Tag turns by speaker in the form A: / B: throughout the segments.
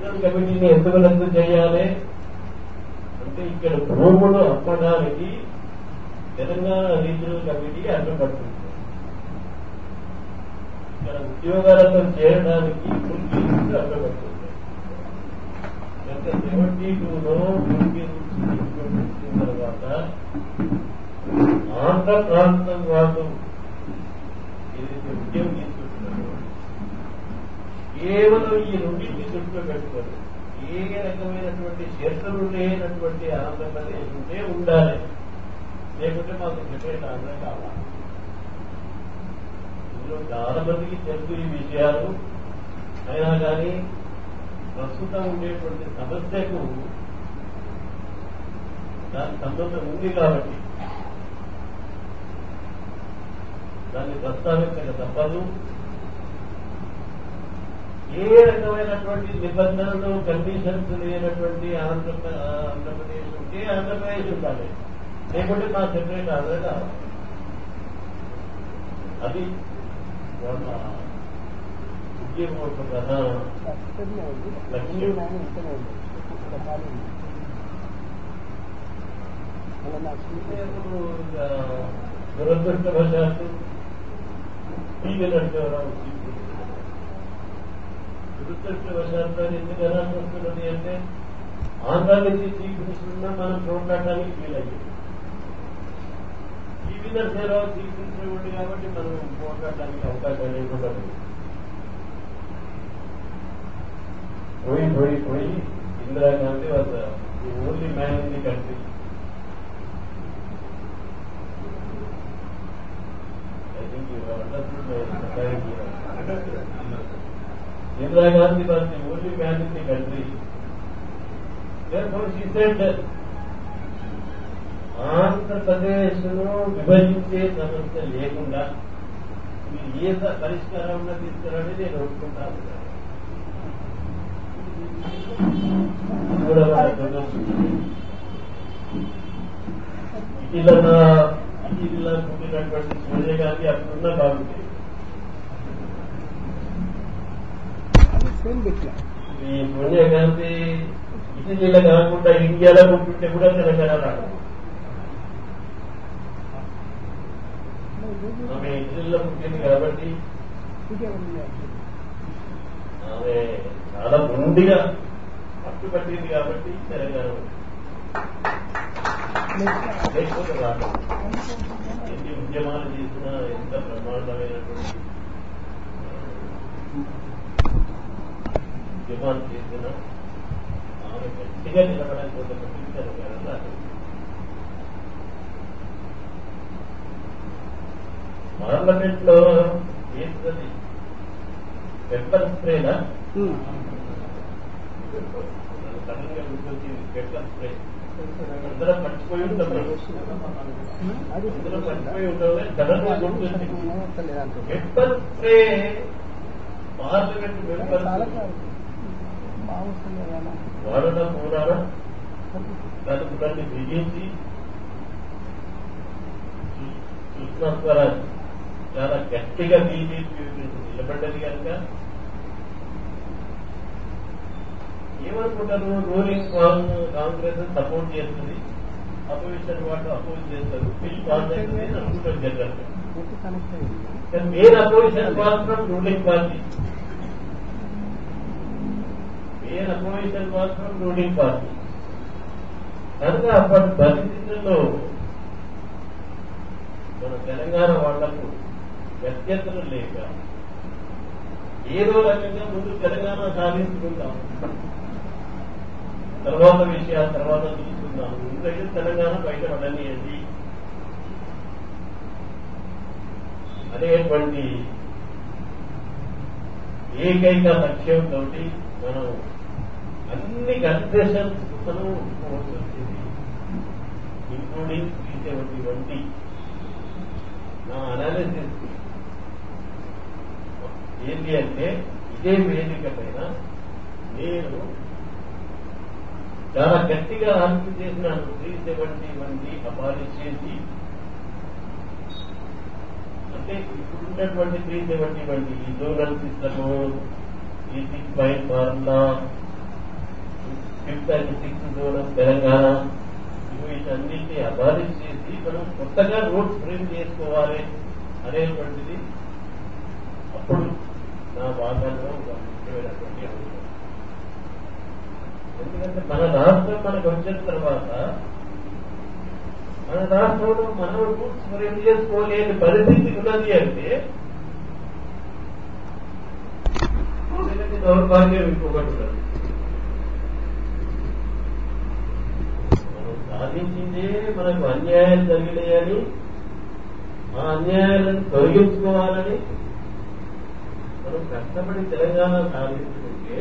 A: Regional కమిటీని ఎందుకు రద్దు చేయాలి అంటే ఇక్కడ భూములు అమ్మడానికి తెలంగాణ రీజనల్ కమిటీ అడ్డుపడుతుంది ఇక్కడ ఉద్యోగాలతో చేరడానికి ముల్కీ రూల్స్ అడ్డుపడుతుంది గత సెవెంటీ టూలో ముల్కీ రూల్స్ ఇంప్లిమెంట్ చేసిన తర్వాత ఆంధ్ర ప్రాంతం వాళ్ళు ఏదైతే ఉద్యోగం తీసుకుంటున్నారో కేవలం ఈ రెండింటి దృష్టిలో పెట్టుకోరు ఏ రకమైనటువంటి షరతులు లేనటువంటి ఆంధ్రప్రదేశ్ ఉంటే ఉండాలి లేకుంటే మాకు సెపరేట్ ఆంధ్ర కావాలి ఇందులో చాలా మందికి తెలుసు ఈ విషయాలు అయినా కానీ ప్రస్తుతం ఉండేటువంటి సమస్యకు దాని సంబంధం ఉంది కాబట్టి దాన్ని ప్రస్తావించక తప్పదు ఏ రకమైనటువంటి నిబంధనలు కండిషన్స్ లేనటువంటి ఆంధ్ర ఆంధ్రప్రదేశ్ ఉంటే ఆంధ్రప్రదేశ్ ఉండాలి లేకుంటే మా సెపరేట్ ఆంధ్ర కావాలి అది వాళ్ళ ఉద్యమం యొక్క ప్రధాన ఇప్పుడు ఇక దురదృష్టవశాత్తు టీవీ నడిచేవరం దురదృష్టవశాత్తు అది ఎందుకు ఎలాంటి వస్తున్నది అంటే ఆంధ్ర నుంచి చీఫ్ మినిస్టర్ ఉన్నా మనం చూడటానికి వీలయ్యింది టీవీ నడిచేరావు చీఫ్ మినిస్టర్ ఉంది కాబట్టి మనం పోరాడటానికి అవకాశం లేకుండా ఉంది. పోయి పోయి పోయి Indira Gandhi was the only man in the country I think you have understood my society. Indira Gandhi was the only man in the country. Therefore, she said that ఆంధ్రప్రదేశ్ను విభజించే సమస్య లేకుండా మీరు ఏ స- పరిష్కారంలో తీసుకురండి నేను ఒప్పుకుంటాను ఇది కూడా మన దురదృష్టం. ఇటీవల ఇటీవల పుట్టినటువంటి సోనియా గాంధీ అప్పుడున్న బాగుంది ఈ సోనియా గాంధీ ఇటీవల కాకుండా ఇండియాలో పుట్టుంటే కూడా తెలంగాణ రాదు ఆమె ఇటీవల పుట్టింది కాబట్టి ఆమె చాలా ముందుగా పట్టుబట్టింది కాబట్టి తెలంగాణ వచ్చింది. లేకపోతే రాదు ఎన్ని ఉద్యమాలు చేసినా ఎంత బ్రహ్మాండమైనటువంటి ఉద్యమాలు చేసినా ఆమె గట్టిగా నిలబడకపోతే మట్టికి తెలంగాణ రాదు పార్లమెంట్ లో ఏంటది పెప్పర్ స్ప్రేనా సడన్గా గుర్తొచ్చింది పెప్పర్ స్ప్రే అందరం మర్చిపోయి ఉంటాం అందరం మర్చిపోయి ఉంటాం సడన్గా గుర్తొచ్చింది పెప్పర్ స్ప్రే పార్లమెంట్ మెంబర్స్ వాడడం కూడా తదుపరి బిగించి సుష్మా స్వరాజ్ చాలా గట్టిగా బీజేపీ నిలబడ్డది కనుక ఏమనుకుంటారు రూలింగ్ కాంగ్రెస్ సపోర్ట్ చేస్తుంది అపోజిషన్ వాళ్ళు అపోజ్ చేస్తారు బిల్ పాస్ అవుతుంది అని అనుకుంటారు general main opposition was from ruling party main opposition was from ruling party కనుక అప్పటి పరిస్థితుల్లో మన తెలంగాణ వాళ్లకు వ్యత్యతలు లేక ఏదో రకంగా ముందు తెలంగాణ సాధించుకుంటాం తర్వాత విషయాల తర్వాత చూసుకుందాం ముందైతే తెలంగాణ బయటపడనియండి అనేటువంటి ఏకైక లక్ష్యంతో మనం అన్ని కన్సెషన్స్ మనం ఒప్పుకోవాల్సి వచ్చింది ఇంక్లూడింగ్ త్రీ సెవెంటీ వంటి నా అనాలిసిస్ ఏంటి అంటే ఇదే వేదిక పైన నేను చాలా గట్టిగా ఆర్గ్యూ చేసినాను త్రీ సెవెంటీ వంటి అబాలిష్ చేసి అంటే ఇప్పుడున్నటువంటి త్రీ సెవెంటీ వంటి ఈ జోనల్ సిస్టము ఈ six point formula fifth and sixth zone of Telangana ఇవి వీటన్నిటిని అబాలిష్ చేసి మనం కొత్తగా రూట్ ఫ్రేమ్ చేసుకోవాలి అనేటువంటిది అప్పుడు నా భాగాల్లో ఒక ముఖ్యమైనటువంటి అంశం ఎందుకంటే మన రాష్ట్రం మనకు వచ్చిన తర్వాత మన రాష్ట్రంలో మనం రూట్స్ ఫ్రేమ్ చేసుకోలేని పరిస్థితి ఉన్నది అంటే ఎందుకంటే దౌర్భాగ్యం ఇంకొకటి ఉన్నది మనం సాధించిందే మనకు అన్యాయాలు జరిగినాయని ఆ అన్యాయాలను తొలగించుకోవాలని మనం కష్టపడి తెలంగాణ సాధించుకుంటే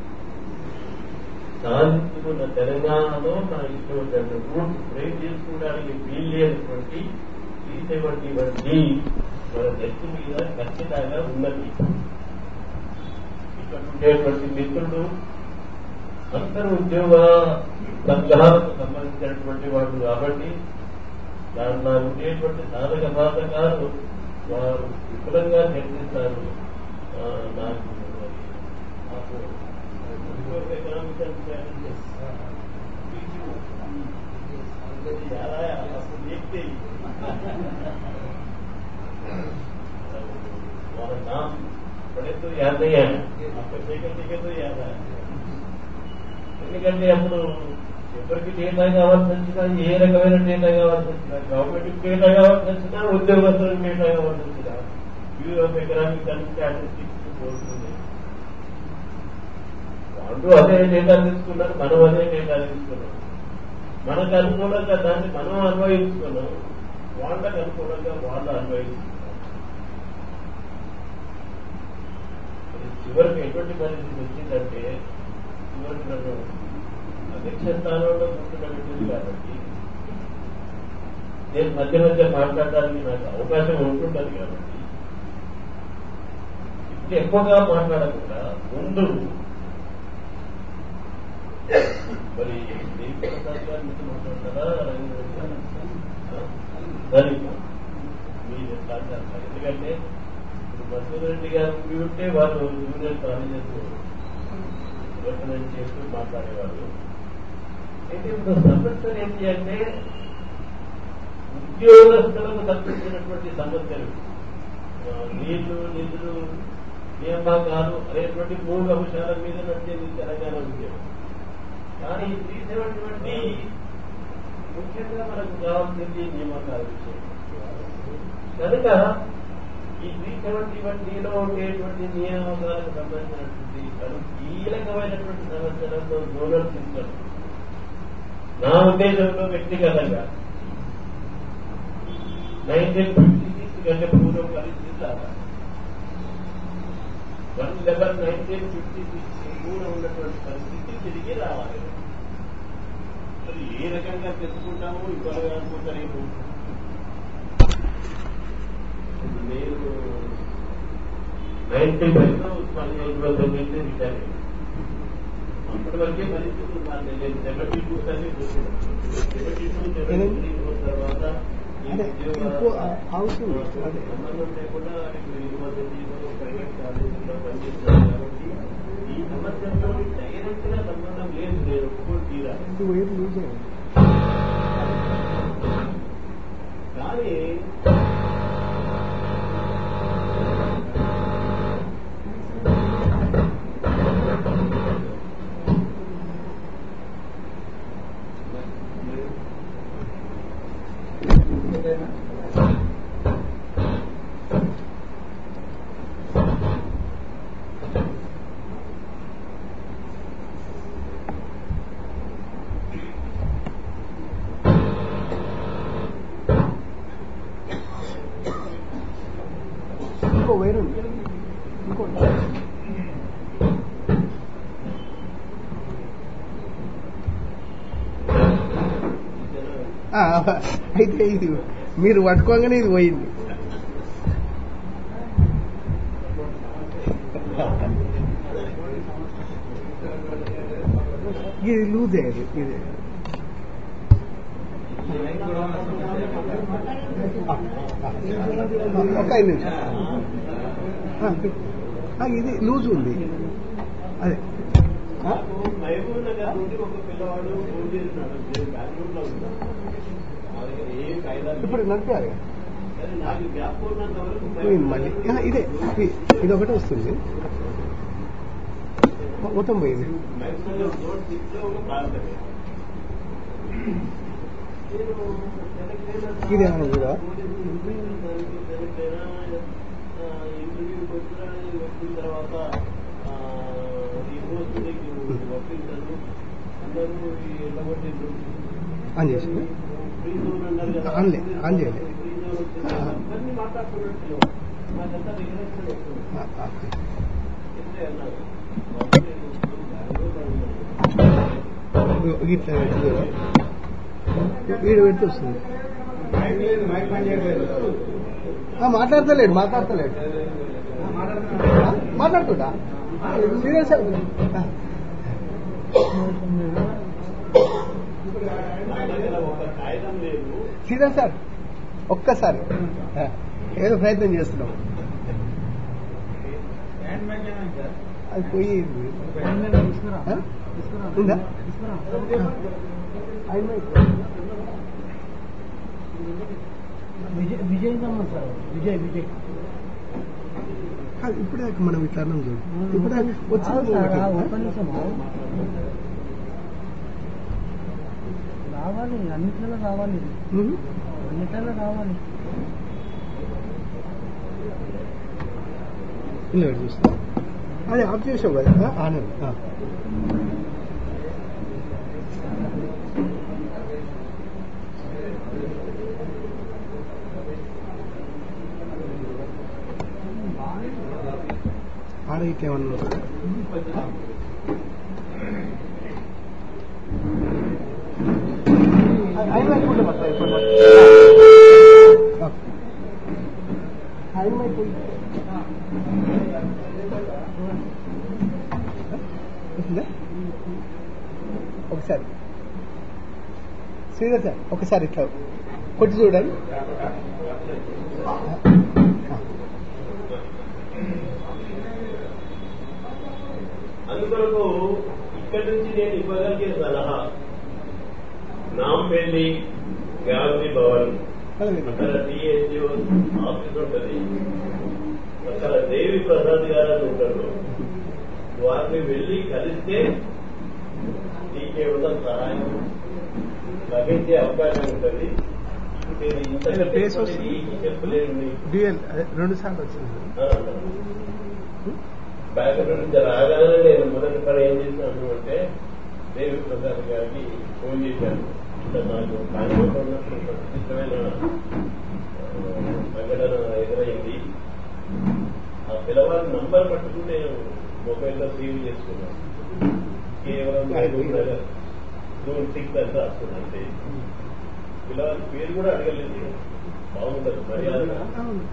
A: సాధించుకున్న తెలంగాణలో మన ఇటువంటి రూట్ బ్రేక్ చేసుకోవడానికి వీల్లేనటువంటి త్రీ సెవెంటీ వన్ డి మన నెత్తి మీద ఖచ్చితంగా ఉన్నది ఇక్కడ ఉండేటువంటి మిత్రులు అందరూ ఉద్యోగ సంఘాలకు సంబంధించినటువంటి వాళ్ళు కాబట్టి దాంట్లో ఉండేటువంటి సాధక బాధకాలు వారు విపులంగా చర్చిస్తారు ఆ, నాకు మరి నాకు उद्योग economic and challenges PQ already आ रहा है आपको देखते ही हमारा नाम पढ़े तो याद नहीं आया आपको सेकंड टिके तो याद आया ఎందుకంటే అప్పుడు ఎవరికి డేటా కావాల్సి వచ్చినా ఏ రకమైన డేటా కావాల్సి వచ్చినా గవర్నమెంట్ డేటా కావాల్సి వచ్చినా ఉద్యోగస్తులకు డేటా కావాల్సి వచ్చినా bureau of economic and statistics పోతుంది వాళ్ళు అదే డేటా తీసుకున్నారు మనం అదే డేటా తీసుకున్నాం మనకు అనుకూలంగా దాన్ని మనం అన్వయించుకున్నాం వాళ్ళకు అనుకూలంగా వాళ్ళు అన్వయిస్తున్నారు మరి చివరికి ఎటువంటి పరిస్థితి వచ్చిందంటే చివరికి నన్ను అధ్యక్ష స్థానంలో కూర్చుండబెట్టింది కాబట్టి నేను మధ్య మధ్య మాట్లాడడానికి నాకు అవకాశం ఉంటుంటుంది కాబట్టి ఇప్పుడు ఎక్కువగా మాట్లాడకుండా ముందు మరి దేవి ప్రసాద్ గారు మీతో మాట్లాడతారా రవీంద్ర గారు? ఆ? సరే మీరు స్టార్ట్ చేస్తారు ఎందుకంటే ఇప్పుడు మసూర్ రెడ్డి గారు ఉండి ఉంటే వాళ్ళు జూనియర్ కాలేజెస్ రిప్రజెంట్ చేస్తూ మాట్లాడేవాళ్ళు అయితే ఇప్పుడు సమస్యలు ఏంటి అంటే ఉద్యోగస్తులకు సంబంధించినటువంటి సమస్యలు ఆ, నీళ్లు నిధులు నియామకాలు అనేటువంటి మూడు అంశాల మీద నడిచేది తెలంగాణ ఉద్యోగం కానీ త్రీ సెవెంటీ ముఖ్యంగా మనకు కావాల్సింది నియామకాల విషయం కనుక ఈ త్రీ సెవెంటీ వన్ డీలో ఉండేటువంటి నియామకాలకు సంబంధించినటువంటి పలు కీలకమైనటువంటి సమస్యలతో జోనల్ సిస్టమ్ నా ఉద్దేశంలో వ్యక్తిగతంగా నైన్టీన్ ఫిఫ్టీ సిక్స్ కంటే పూర్వం పరిస్థితి లాగా one eleven nineteen fifty six కూడా ఉన్నటువంటి పరిస్థితి తిరిగి రావాలి మరి ఏ రకంగా తెచ్చుకుంటామో ఇవ్వాలి అనుకుంటారేమో నేను నైన్టీన్ ఫైవ్లో పదిహేను వందల తొమ్మిది రిటైర్ అయ్యాను అప్పటి వరకే పరిస్థితులు నాకు నేను సెవెంటీ టూ అని సెవెంటీ టూ సెవెంటీ త్రీ తర్వాత ఈ
B: అదే,
A: ఉద్యోగ
B: ఇంకో అవుతుంది. అదే.
A: సంబంధం లేకుండా ఇప్పుడు యూనివర్సిటీలో ప్రైవేట్ కాలేజీలో పనిచేస్తాను కాబట్టి ఈ సమస్యతో డైరెక్ట్ గా సంబంధం లేదు నేను ఒప్పుకొని తీరా
B: ఇది వైర్ లూజ్ అయ్యింది
A: కానీ
B: ఇంకో వైర్ ఉంది ఇంకో ఆ, అయితే ఇది మీరు పట్టుకోగానే ఇది పోయింది ఇది లూజ్ అయ్యేది ఇది ఒక ఐదు నిమిషం ఆ, ఆ, ఇది లూజ్ ఉంది అదే
A: నాకు మహబూబ్ నగర్ నుండి ఒక పిల్లవాడు ఫోన్ చేసినాడు నేను బెంగళూరులో ఉన్నా నా దగ్గర ఏ కాయిదాలు
B: ఇప్పుడు నడిపారు కదా.
A: సరే నాకు గ్యాప్ ఉన్నంత వరకు
B: ఇది మళ్ళీ ఆ, ఇదే ఇది- ఇది ఒకటే వస్తుంది మొ- మొత్తం పోయింది
A: మహబూబ్ నగర్ రోడ్ సిక్స్ లో ఒక ప్రాంతమే నేను సెలెక్ట్ అయిన
B: ఇది ఏమన్నా చూడవా?
A: దానికి సెలెక్ట్ అయినా ఆ, ఇంటర్వ్యూకి వచ్చినా వచ్చిన తర్వాత ఆ, ఈ పోస్ట్ నీకు వర్తించదు అందరూ ఈ ఎల్లగొట్టిండ్రు
B: ఆన్ చేసింది
A: ఫ్రీ జోన్ అన్నారు కదా
B: ఆన్లే, ఆన్ చేయలే.
A: ఫ్రీ జోన్ వచ్చింది
B: ఆ.
A: అందరినీ మాట్లాడుతున్నట్టు నాకంతా రిగ్రెషన్ వస్తుంది
B: ఆ, ఆ.
A: ఎందుకంటే అన్నారు బాబు నేను బెంగళూరులో ఉన్నాను.
B: ఇగో ఇట్లా పెట్టి చూడవా? వీడు పెడితే వస్తుంది ఆ, మాట్లాడతలేడు మాట్లాడతలేడు ఆ, మాట్లాడుతుంటా సీరియస్
A: నా దగ్గర ఒక కాగితం లేదు
B: సీరియస్ సార్ ఒక్కసారి ఆ, ఏదో ప్రయత్నం చేస్తున్నాం అది పోయి ఆ? ఉందా
C: విజయ్ విజయ్ నమ్మం సార్ విజయ్ విజయ్
B: కాదు, ఇప్పుడే మనం ఇట్లా అన్నాం చూడు ఇప్పుడే వచ్చిన
C: సార్, ఆ ఒక్క నిమిషం రావాలి అన్నిట్లలో రావాలి
B: ఉహు.
C: అన్నిట్లలో రావాలి
B: ఇలా పెట్టి చూస్తా అదే ఆఫ్ చేసావు కదా ఆ, ఆనంద్ ఆ. ఆడ ఇట్లేమన్నా ఆయన వైపుంటే మొత్తం ఇప్పుడు ఆయన వైపు వస్తుందా ఒకసారి శ్రీధర్ సార్ ఒకసారి ఇట్లా కొట్టి చూడండి
A: అందుకొరకు ఇక్కడి నుంచి నేను ఇవ్వగలిగే సలహా నాంపల్లి గాంధీ భవన్ అక్కడ డిఎస్ఓ ఆఫీస్ ఉంటుంది అక్కడ దేవి ప్రసాద్ గారు అని ఉంటారు వారిని వెళ్ళి కలిస్తే నీకేమన్నా సహాయం లభించే అవకాశం ఉంటుంది నేను ఇంతగా
B: ప్లేస్ వస్తుంది.
A: నీకు చెప్పలేను నీకు.
B: డ్యూయల్ అదే రెండు సార్లు వచ్చింది
A: బ్యాక్గ్రౌండ్ నుంచి రాగానే నేను మొదటి పని ఏం చేశాను అంటే దేవి ప్రసాద్ గారికి ఫోన్ చేశాను ఇట్లా నాకు కాన్పూర్లో ఉన్నప్పుడు ప్రతిష్టమైన ఆ, సంఘటన ఎదురైంది ఆ పిల్లవాడి నంబర్ పట్టుకుని నేను మొబైల్లో సేవ్ చేసుకున్నాను కేవలం మహబూబ్ నగర్ జూన్ సిక్స్ అని రాసుకున్నాను అంతే పిల్లవాడి పేరు కూడా అడగలేదు బాగుండదు మర్యాద
B: అవును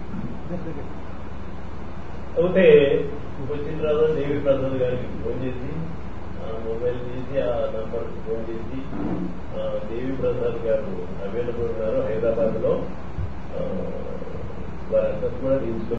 A: అయితే వచ్చిన తర్వాత దేవి ప్రసాద్ గారికి ఫోన్ చేసి ఆ మొబైల్ తీసి ఆ నంబర్ ఫోన్ చేసి ఆ దేవి ప్రసాద్ గారు అవైలబుల్ ఉన్నారు హైదరాబాద్ లో ఆ, వారి అడ్రస్ కూడా తీసుకుని